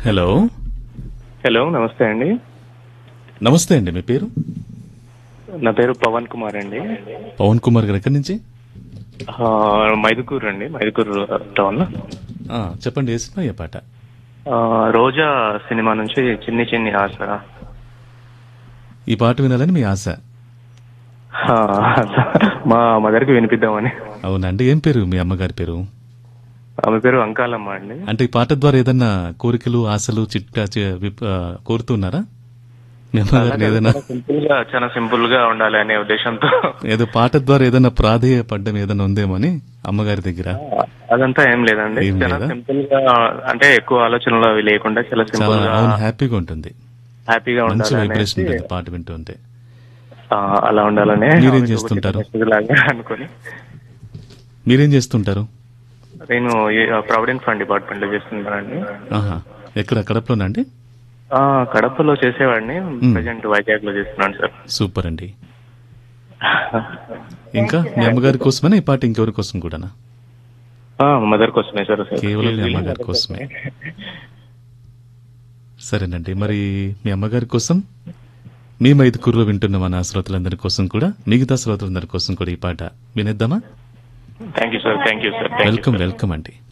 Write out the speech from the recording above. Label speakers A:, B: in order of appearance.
A: Hello
B: hello నమస్తే అండి
A: నమస్తే అండి మీ పేరు
B: నా పేరు పవన్ కుమార్ అండి
A: పవన్ కుమార్ గారు ఎక్కడి నుంచి
B: ఆ, మైదుకూరు అండి మైదుకూరు టౌన్
A: ఆ, చెప్పండి ఏ సినిమా ఏ పాట
B: ఆ, రోజా సినిమా నుంచి చిన్ని చిన్ని ఆశ
A: ఈ పాట వినాలని మీ ఆశ
B: ఆ, మా మదర్ కి వినిపిద్దామని
A: అవునండి ఏం పేరు మీ అమ్మగారి పేరు
B: ఆమె పేరు అంకాలమ్మ అండి
A: అంటే ఈ పాట ద్వారా ఏదన్నా కోరికలు ఆశలు చిట్టా చి- విప్- ఆ, కోరుతున్నారా మీ అమ్మగారిని ఏదైనా
B: సింపుల్ గా చాలా సింపుల్ గా ఉండాలి అనే ఉద్దేశంతో
A: ఏదో పాట ద్వారా ఏదైనా ప్రాధేయపడ్డం ఏదైనా ఉందేమో అని అమ్మగారి దగ్గర
B: అదంతా ఏం లేదండి
A: ఏం
B: చాలా
A: లేదా?
B: సింపుల్ గా అంటే ఎక్కువ ఆలోచనలు అవి లేకుండా చాలా
A: చాలా
B: సింపుల్ గా
A: అవును హ్యాపీగా ఉంటుంది
B: హ్యాపీగా
A: మంచి
B: ఉండాలి
A: వైబ్రేషన్
B: అనేసి,
A: ఉంటుంది పాట వింటూ ఉంటే
B: ఆ, అలా ఉండాలని
A: మీరేం
B: ఆమెకు ఒక
A: చేస్తుంటారు?
B: చిన్న message లాగా అనుకొని
A: మీరేం చేస్తుంటారు
B: నేను ప్రావిడెంట్ ఫండ్ డిపార్ట్మెంట్ లో చేస్తున్నానండి
A: ఆహా ఎక్కడ కడపలోనా అండి
B: ఆ, కడపలో చేసేవాడిని ప్రజెంట్ వైజాగ్ లో చేస్తున్నాను సార్
A: సూపర్ అండి ఇంకా మీ అమ్మగారి కోసమేనా ఈ పాట ఇంకెవరి కోసం కూడానా
B: మదర్ కోసమే సార్
A: కేవలం మీ అమ్మగారి కోసమే సరేనండి మరి మీ అమ్మగారి కోసం మీ మైదుకూరులో వింటున్న మన శ్రోతలందరి కోసం కూడా మిగతా శ్రోతలందరి కోసం కూడా ఈ పాట వినేద్దామా
B: thank you sir thank you sir thank you
A: welcome welcome అండి